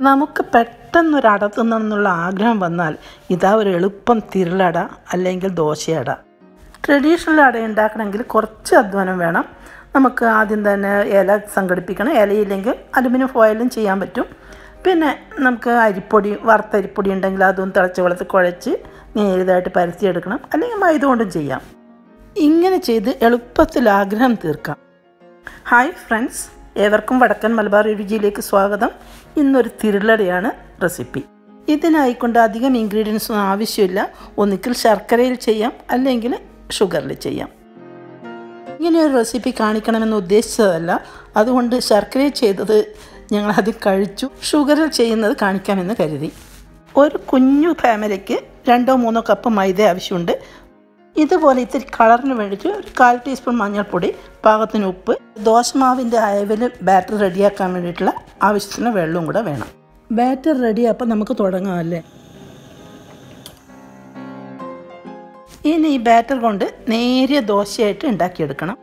നമുക്ക് പെട്ടെന്നൊരു അട തിന്നണമെന്നുള്ള ആഗ്രഹം വന്നാൽ ഇതാ ഒരു എളുപ്പം തിരുളട അല്ലെങ്കിൽ ദോശയട ട്രഡീഷണൽ അട ഉണ്ടാക്കണമെങ്കിൽ കുറച്ച് അധ്വാനം വേണം നമുക്ക് ആദ്യം തന്നെ ഇല സംഘടിപ്പിക്കണം ഇലയില്ലെങ്കിൽ അലുമിനിയം ഫോയിലും ചെയ്യാൻ പറ്റും പിന്നെ നമുക്ക് അരിപ്പൊടി വറുത്ത അരിപ്പൊടി ഉണ്ടെങ്കിൽ അതും തിളച്ച വെള്ളത്തിൽ കുഴച്ച് നേരിതായിട്ട് പരത്തിയെടുക്കണം അല്ലെങ്കിൽ മൈദ കൊണ്ടും ചെയ്യാം ഇങ്ങനെ ചെയ്ത് എളുപ്പത്തിൽ ആഗ്രഹം തീർക്കാം ഹായ് ഫ്രണ്ട്സ് ഏവർക്കും വടക്കൻ മലബാർ രുചിയിലേക്ക് സ്വാഗതം ഇന്നൊരു തിരുളടയാണ് റെസിപ്പി ഇതിനായിക്കൊണ്ട് അധികം ഇൻഗ്രീഡിയൻസ് ഒന്നും ആവശ്യമില്ല ഒന്നിക്കൽ ശർക്കരയിൽ ചെയ്യാം അല്ലെങ്കിൽ ഷുഗറിൽ ചെയ്യാം ഇങ്ങനെ ഒരു റെസിപ്പി കാണിക്കണമെന്ന് ഉദ്ദേശിച്ചതല്ല അതുകൊണ്ട് ശർക്കരയിൽ ചെയ്തത് ഞങ്ങൾ അത് കഴിച്ചു ഷുഗറിൽ ചെയ്യുന്നത് കാണിക്കാമെന്ന് കരുതി ഒരു കുഞ്ഞു ഫാമിലിക്ക് രണ്ടോ മൂന്നോ കപ്പ് മൈദ ആവശ്യമുണ്ട് ഇതുപോലെ ഇത്തിരി കളറിന് വേണ്ടിയിട്ട് ഒരു കാൽ ടീസ്പൂൺ മഞ്ഞൾപ്പൊടി പാകത്തിന് ഉപ്പ് ദോശമാവിൻ്റെ അയവിൽ ബാറ്റർ റെഡിയാക്കാൻ വേണ്ടിയിട്ടുള്ള ആവശ്യത്തിന് വെള്ളവും കൂടെ വേണം ബാറ്റർ റെഡിയാപ്പോൾ നമുക്ക് തുടങ്ങാം അല്ലേ ഇനി ഈ ബാറ്റർ കൊണ്ട് നേരിയ ദോശയായിട്ട് ഉണ്ടാക്കിയെടുക്കണം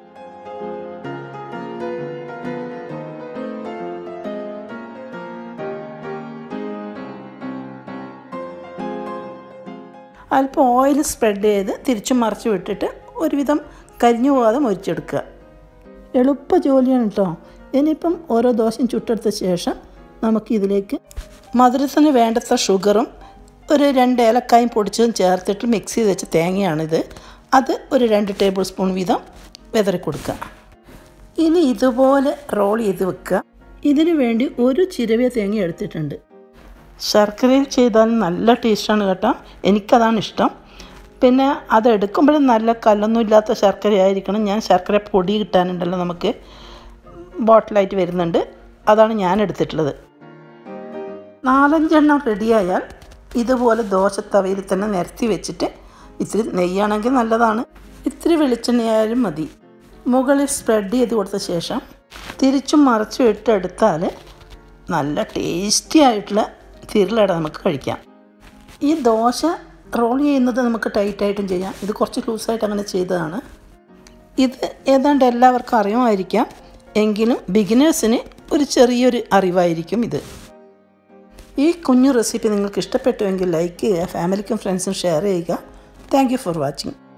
അല്പം ഓയിൽ സ്പ്രെഡ് ചെയ്ത് തിരിച്ചും മറിച്ച് വിട്ടിട്ട് ഒരുവിധം കരിഞ്ഞു പോകാതെ മൊരിച്ചെടുക്കുക എളുപ്പ ജോലിയാണ് കേട്ടോ ഇനിയിപ്പം ഓരോ ദോശയും ചുട്ടെടുത്ത ശേഷം നമുക്കിതിലേക്ക് മധുരത്തിന് വേണ്ടത്ര ഷുഗറും ഒരു രണ്ട് ഏലക്കായും പൊടിച്ചതും ചേർത്തിട്ട് മിക്സ് ചെയ്ത് വെച്ച തേങ്ങയാണിത് അത് ഒരു രണ്ട് ടേബിൾ സ്പൂൺ വീതം വെതറി കൊടുക്കുക ഇനി ഇതുപോലെ റോൾ ചെയ്ത് വെക്കുക ഇതിനു വേണ്ടി ഒരു ചിരവിയ തേങ്ങ എടുത്തിട്ടുണ്ട് ശർക്കരയിൽ ചെയ്താൽ നല്ല ടേസ്റ്റാണ് കേട്ടോ എനിക്കതാണ് ഇഷ്ടം പിന്നെ അത് എടുക്കുമ്പോഴും നല്ല കല്ലൊന്നും ഇല്ലാത്ത ശർക്കര ആയിരിക്കണം ഞാൻ ശർക്കര പൊടി കിട്ടാനുണ്ടല്ലോ നമുക്ക് ബോട്ടിലായിട്ട് വരുന്നുണ്ട് അതാണ് ഞാൻ എടുത്തിട്ടുള്ളത് നാലഞ്ചെണ്ണം റെഡിയായാൽ ഇതുപോലെ ദോശത്തവയിൽ തന്നെ നിരത്തി വെച്ചിട്ട് ഇത്തിരി നെയ്യാണെങ്കിൽ നല്ലതാണ് ഇത്തിരി വെളിച്ചെണ്ണയായാലും മതി മുകളിൽ സ്പ്രെഡ് ചെയ്ത് കൊടുത്ത ശേഷം തിരിച്ചും മറച്ചും ഇട്ടെടുത്താൽ നല്ല ടേസ്റ്റി ആയിട്ടുള്ള തിരുളട നമുക്ക് കഴിക്കാം ഈ ദോശ റോൾ ചെയ്യുന്നത് നമുക്ക് ടൈറ്റായിട്ടും ചെയ്യാം ഇത് കുറച്ച് ലൂസായിട്ട് അങ്ങനെ ചെയ്തതാണ് ഇത് ഏതാണ്ട് എല്ലാവർക്കും അറിയുമായിരിക്കാം എങ്കിലും ബിഗിനേഴ്സിന് ഒരു ചെറിയൊരു അറിവായിരിക്കും ഇത് ഈ കുഞ്ഞു റെസിപ്പി നിങ്ങൾക്ക് ഇഷ്ടപ്പെട്ടുവെങ്കിൽ ലൈക്ക് ചെയ്യുക ഫാമിലിക്കും ഫ്രണ്ട്സും ഷെയർ ചെയ്യുക താങ്ക് ഫോർ വാച്ചിങ്